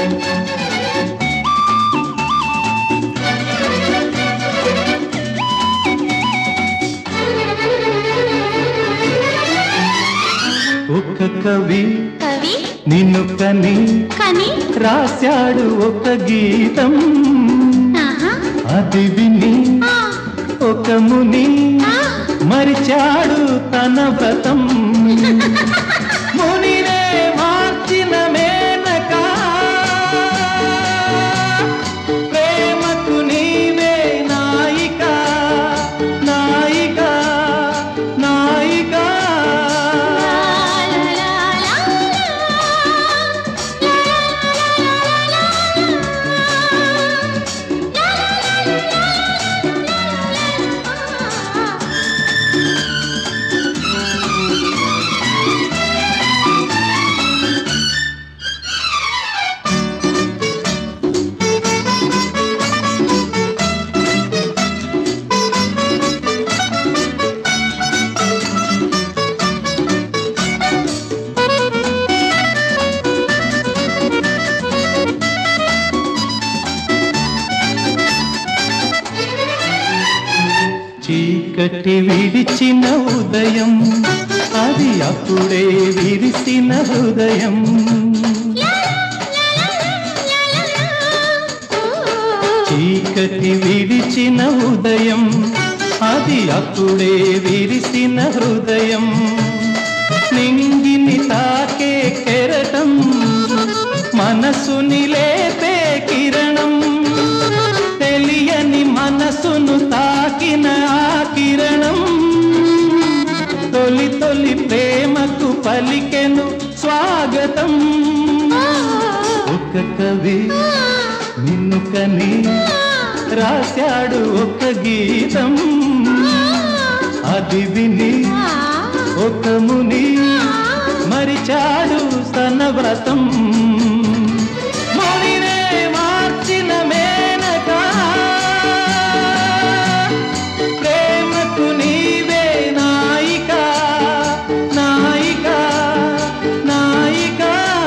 ఒక కవి కవి నిన్ను కని కని రాశాడు ఒక గీతం ఆహా అది విని ఆ, ఒక ముని ఆ. మరిచాడు తన వ్రతం మునినే మార్చిన మేనక ప్రేమకు నీవే నాయిక నాయిక నాయిక చీకటి విడిచిన ఉదయం అది అప్పుడే విరిసిన హృదయం చీకటి విడిచిన ఉదయం అది అప్పుడే విరిసిన హృదయం నింగిని తాకే కెరటం మనసుని లేపే కిరణం తెలియని మనసును తాకిన ఆ కిరణం తొలి తొలి ప్రేమకు పలికెను స్వాగతం ఒక కవి నిన్ను కని రాశాడు ఒక గీతం అది విని ఒక ముని మరిచాడు తన వ్రతం మునినే మార్చిన మేనక ప్రేమకు నీవే నాయిక నాయిక నాయిక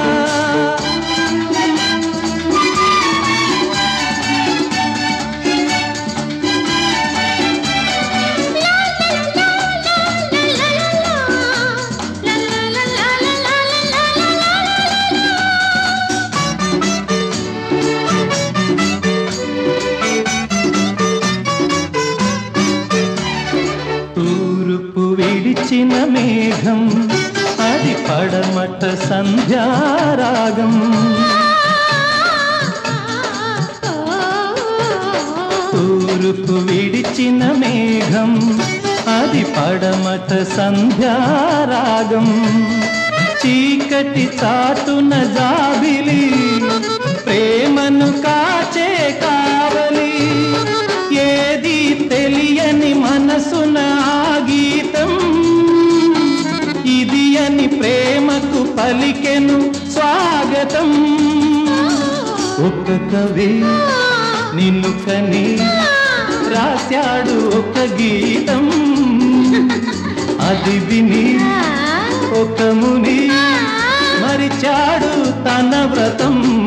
తూర్పు విడిచిన మేఘం అది పడమట సంధ్యారాగం తూర్పు విడిచిన మేఘం అది పడమట సంధ్యారాగం చీకటి చాటున జాబిలి ప్రేమను కాచే కావలి ఏది తెలియని మనసున ఆ గీతం ఇది అని ప్రేమకు పలికెను స్వాగతం ఒక కవి నిన్ను కని రాశాడు ఒక గీతం అది విని ఒక ముని మరిచాడు తన వ్రతం